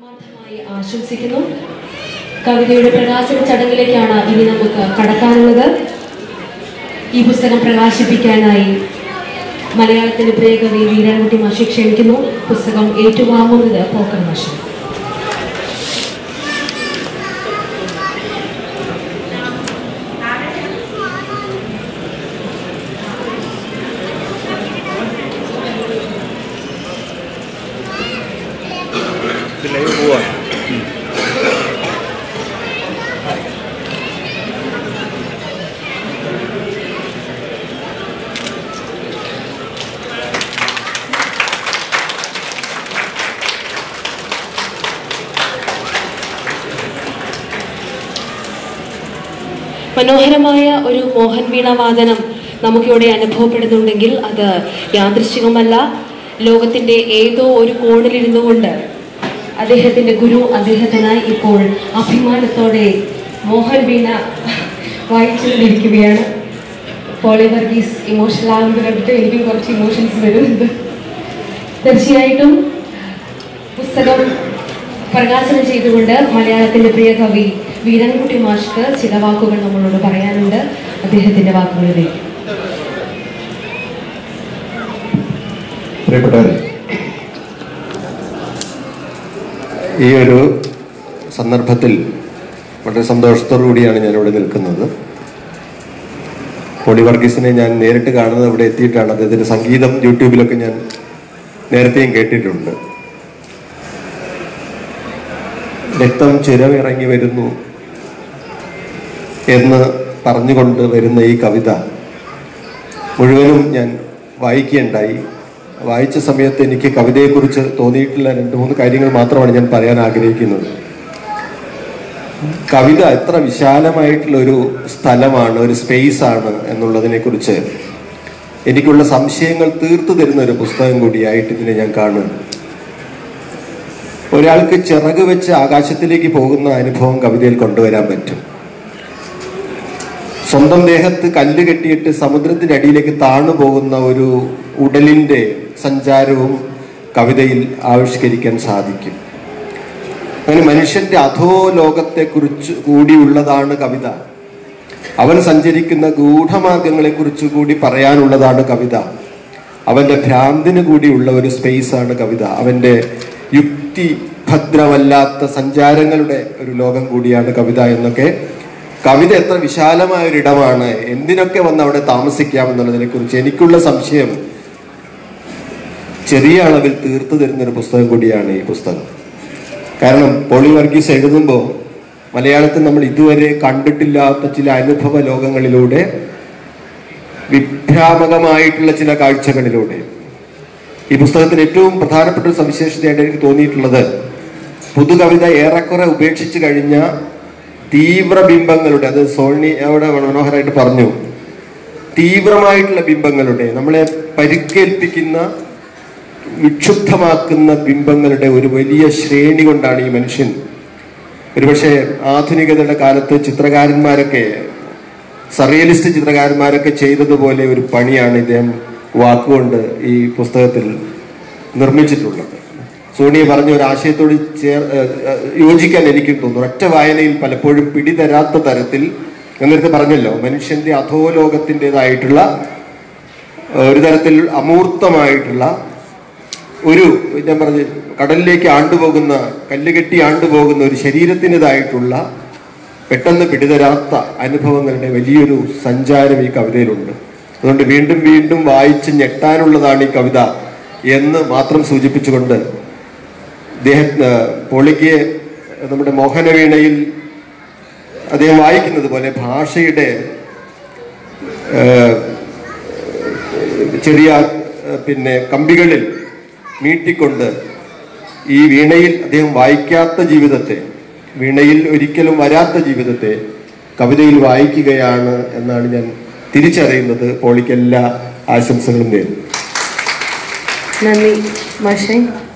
ആത്മാർത്ഥമായി ആശംസിക്കുന്നു കവിതയുടെ പ്രകാശന ചടങ്ങിലേക്കാണ് ഇനി നമുക്ക് കടക്കാനുള്ളത് ഈ പുസ്തകം പ്രകാശിപ്പിക്കാനായി മലയാളത്തിന്റെ പ്രിയ കവി വീരാൻകുട്ടി മാഷി ക്ഷണിക്കുന്നു പുസ്തകം ഏറ്റുവാങ്ങുന്നത് പോക്കർ മാഷി ഇത് ലൈവ് പോവാ മനോഹരമായ ഒരു മോഹൻ വീണ വാദനം നമുക്കിവിടെ അനുഭവപ്പെടുന്നുണ്ടെങ്കിൽ അത് യാദൃശ്ചികമല്ല ലോകത്തിന്റെ ഏതോ ഒരു കോണിലിരുന്നു കൊണ്ട് അദ്ദേഹത്തിന്റെ ഗുരു അദ്ദേഹത്തിനായി ഇപ്പോൾ അഭിമാനത്തോടെ മോഹൻ വീണ വായിച്ചുകൊണ്ടിരിക്കുകയാണ് പോളി വർഗീസ് ഇമോഷണൽ ആകുമ്പോൾ കണ്ടിട്ട് എനിക്കും കുറച്ച് ഇമോഷൻസ് വരുന്നുണ്ട് തീർച്ചയായിട്ടും പുസ്തകം പ്രകാശനം ചെയ്തുകൊണ്ട് മലയാളത്തിന്റെ പ്രിയ കവി വീരൻകുട്ടി മാഷ്ക്ക് ചില വാക്കുകൾ നമ്മളോട് പറയാനുണ്ട് അദ്ദേഹത്തിന്റെ വാക്കുകളിലേക്ക് പ്രിയപ്പെട്ടവരെ ഈ ഒരു സന്ദർഭത്തിൽ വളരെ സന്തോഷത്തോടു കൂടിയാണ് ഞാനിവിടെ നിൽക്കുന്നത് പോളി വർഗീസിനെ ഞാൻ നേരിട്ട് കാണുന്നത് ഇവിടെ എത്തിയിട്ടാണ് അദ്ദേഹത്തിന്റെ സംഗീതം യൂട്യൂബിലൊക്കെ ഞാൻ നേരത്തെയും കേട്ടിട്ടുണ്ട് രക്തം ചിരമിറങ്ങി വരുന്നു എന്ന് പറഞ്ഞുകൊണ്ട് വരുന്ന ഈ കവിത മുഴുവനും ഞാൻ വായിക്കുകയുണ്ടായി വായിച്ച സമയത്ത് എനിക്ക് കവിതയെക്കുറിച്ച് തോന്നിയിട്ടുള്ള രണ്ട് മൂന്ന് കാര്യങ്ങൾ മാത്രമാണ് ഞാൻ പറയാൻ ആഗ്രഹിക്കുന്നത് കവിത എത്ര വിശാലമായിട്ടുള്ള ഒരു സ്ഥലമാണ് ഒരു സ്പേസ് ആണ് എന്നുള്ളതിനെ കുറിച്ച് എനിക്കുള്ള സംശയങ്ങൾ തീർത്തു തരുന്ന ഒരു പുസ്തകം കൂടിയായിട്ട് ഇതിനെ ഞാൻ കാണുന്നു ഒരാൾക്ക് ചിറക് വെച്ച് ആകാശത്തിലേക്ക് പോകുന്ന അനുഭവം കവിതയിൽ കൊണ്ടുവരാൻ പറ്റും സ്വന്തം ദേഹത്ത് കല്ല് കെട്ടിയിട്ട് സമുദ്രത്തിനടിയിലേക്ക് താണു പോകുന്ന ഒരു ഉടലിന്റെ സഞ്ചാരവും കവിതയിൽ ആവിഷ്കരിക്കാൻ സാധിക്കും അങ്ങനെ മനുഷ്യന്റെ അധോ ലോകത്തെ കുറിച്ച് കൂടിയുള്ളതാണ് കവിത അവൻ സഞ്ചരിക്കുന്ന ഗൂഢമാർഗങ്ങളെ കുറിച്ച് കൂടി പറയാനുള്ളതാണ് കവിത അവന്റെ ഭ്രാന്തിന് കൂടിയുള്ള ഒരു സ്പേസ് ആണ് കവിത അവന്റെ യുക്തി ഭദ്രമല്ലാത്ത സഞ്ചാരങ്ങളുടെ ഒരു ലോകം കൂടിയാണ് കവിത എന്നൊക്കെ കവിത എത്ര വിശാലമായ ഒരു ഇടമാണ് എന്തിനൊക്കെ വന്ന് അവിടെ താമസിക്കാം എന്നുള്ളതിനെ കുറിച്ച് എനിക്കുള്ള സംശയം ചെറിയ അളവിൽ തീർത്തു തരുന്ന ഒരു പുസ്തകം കൂടിയാണ് ഈ പുസ്തകം കാരണം പോളി വർഗീസ് എഴുതുമ്പോൾ മലയാളത്തിൽ നമ്മൾ ഇതുവരെ കണ്ടിട്ടില്ലാത്ത ചില അനുഭവ ലോകങ്ങളിലൂടെ വിഭ്രാമകമായിട്ടുള്ള ചില കാഴ്ചകളിലൂടെ ഈ പുസ്തകത്തിന് ഏറ്റവും പ്രധാനപ്പെട്ട ഒരു സവിശേഷതയായിട്ട് എനിക്ക് തോന്നിയിട്ടുള്ളത് പുതുകവിത ഏറെക്കുറെ ഉപേക്ഷിച്ച് കഴിഞ്ഞ തീവ്ര ബിംബങ്ങളുടെ അത് സോണി അവിടെ മനോഹരമായിട്ട് പറഞ്ഞു തീവ്രമായിട്ടുള്ള ബിംബങ്ങളുടെ നമ്മളെ പരിക്കേൽപ്പിക്കുന്ന വിക്ഷുബ്ധമാക്കുന്ന ബിംബങ്ങളുടെ ഒരു വലിയ ശ്രേണി കൊണ്ടാണ് ഈ മനുഷ്യൻ ഒരുപക്ഷെ ആധുനികതയുടെ കാലത്ത് ചിത്രകാരന്മാരൊക്കെ സറിയലിസ്റ്റ് ചിത്രകാരന്മാരൊക്കെ ചെയ്തതുപോലെ ഒരു പണിയാണ് ഇദ്ദേഹം വാക്കുകൊണ്ട് ഈ പുസ്തകത്തിൽ നിർമ്മിച്ചിട്ടുള്ളത് സോണിയ പറഞ്ഞ ഒരു ആശയത്തോട് ചേർ ഏഹ്, ഏഹ്, യോജിക്കാൻ എനിക്ക് തോന്നുന്നു ഒറ്റ വായനയിൽ പലപ്പോഴും പിടിതരാത്ത തരത്തിൽ ഞാൻ നേരത്തെ പറഞ്ഞല്ലോ മനുഷ്യന്റെ അധോലോകത്തിൻ്റെതായിട്ടുള്ള ഒരു തരത്തിൽ അമൂർത്തമായിട്ടുള്ള ഒരു ഞാൻ പറഞ്ഞ കടലിലേക്ക് ആണ്ടുപോകുന്ന കല്ലുകെട്ടി ആണ്ടുപോകുന്ന ഒരു ശരീരത്തിൻ്റെതായിട്ടുള്ള പെട്ടെന്ന് പിടിതരാത്ത അനുഭവങ്ങളുടെ വലിയൊരു സഞ്ചാരം ഈ കവിതയിലുണ്ട് അതുകൊണ്ട് വീണ്ടും വീണ്ടും വായിച്ച് ഞെട്ടാനുള്ളതാണ് ഈ കവിത എന്ന് മാത്രം സൂചിപ്പിച്ചുകൊണ്ട് അദ്ദേഹം പോളിക്ക് നമ്മുടെ മോഹനവീണയിൽ അദ്ദേഹം വായിക്കുന്നത് പോലെ ഭാഷയുടെ ഏഹ്, ചെറിയ ഏഹ്, പിന്നെ കമ്പികളിൽ മീട്ടിക്കൊണ്ട് ഈ വീണയിൽ അദ്ദേഹം വായിക്കാത്ത ജീവിതത്തെ വീണയിൽ ഒരിക്കലും വരാത്ത ജീവിതത്തെ കവിതയിൽ വായിക്കുകയാണ് എന്നാണ് ഞാൻ തിരിച്ചറിയുന്നത് പോളിക്ക് എല്ലാ ആശംസകളും നേരുന്നു നന്ദി മാഷേ